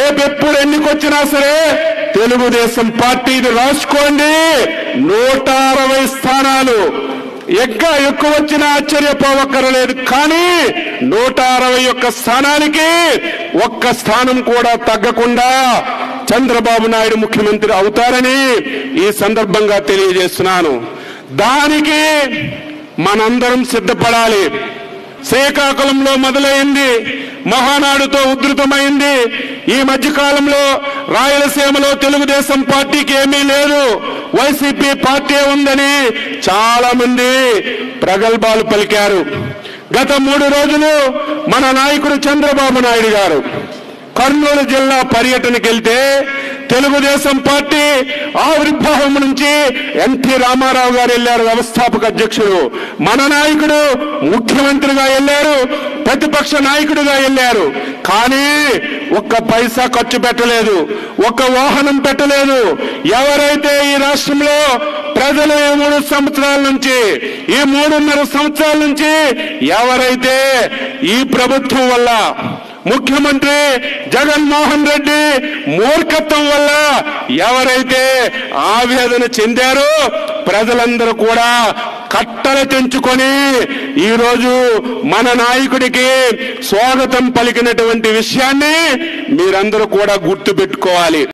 రేపు ఎప్పుడు ఎన్నికొచ్చినా సరే తెలుగుదేశం పార్టీని రాసుకోండి నూట అరవై స్థానాలు ఇంకా ఎక్కువ వచ్చినా ఆశ్చర్యపోవక్కరలేదు కానీ నూట అరవై ఒక్క స్థానానికి ఒక్క స్థానం కూడా తగ్గకుండా చంద్రబాబు నాయుడు ముఖ్యమంత్రి అవుతారని ఈ సందర్భంగా తెలియజేస్తున్నాను దానికి మనందరం సిద్ధపడాలి శ్రీకాకుళంలో మొదలైంది మహానాడుతో ఉధృతమైంది ఈ మధ్య కాలంలో రాయలసీమలో తెలుగుదేశం పార్టీకి ఏమీ లేదు వైసీపీ పార్టీ ఉందని చాలా మంది ప్రగల్భాలు పలికారు గత మూడు రోజులు మన నాయకుడు చంద్రబాబు నాయుడు గారు కర్నూలు జిల్లా పర్యటనకి వెళ్తే తెలుగుదేశం పార్టీ ఆవిర్భావం నుంచి ఎన్టీ రామారావు గారు వెళ్ళారు వ్యవస్థాపక అధ్యక్షుడు మన నాయకుడు ముఖ్యమంత్రిగా వెళ్ళారు ప్రతిపక్ష నాయకుడిగా వెళ్ళారు కానీ ఒక్క పైసా ఖర్చు పెట్టలేదు ఒక్క వాహనం పెట్టలేదు ఎవరైతే ఈ రాష్ట్రంలో ప్రజలు ఈ మూడు సంవత్సరాల నుంచి ఈ మూడున్నర సంవత్సరాల నుంచి ఎవరైతే ఈ ప్రభుత్వం వల్ల ముఖ్యమంత్రి జగన్మోహన్ రెడ్డి మూర్ఖత్వం వల్ల ఎవరైతే ఆవేదన చెందారో ప్రజలందరూ కూడా కట్టలు తెంచుకొని ఈరోజు మన నాయకుడికి స్వాగతం పలికినటువంటి విషయాన్ని మీరందరూ కూడా గుర్తు పెట్టుకోవాలి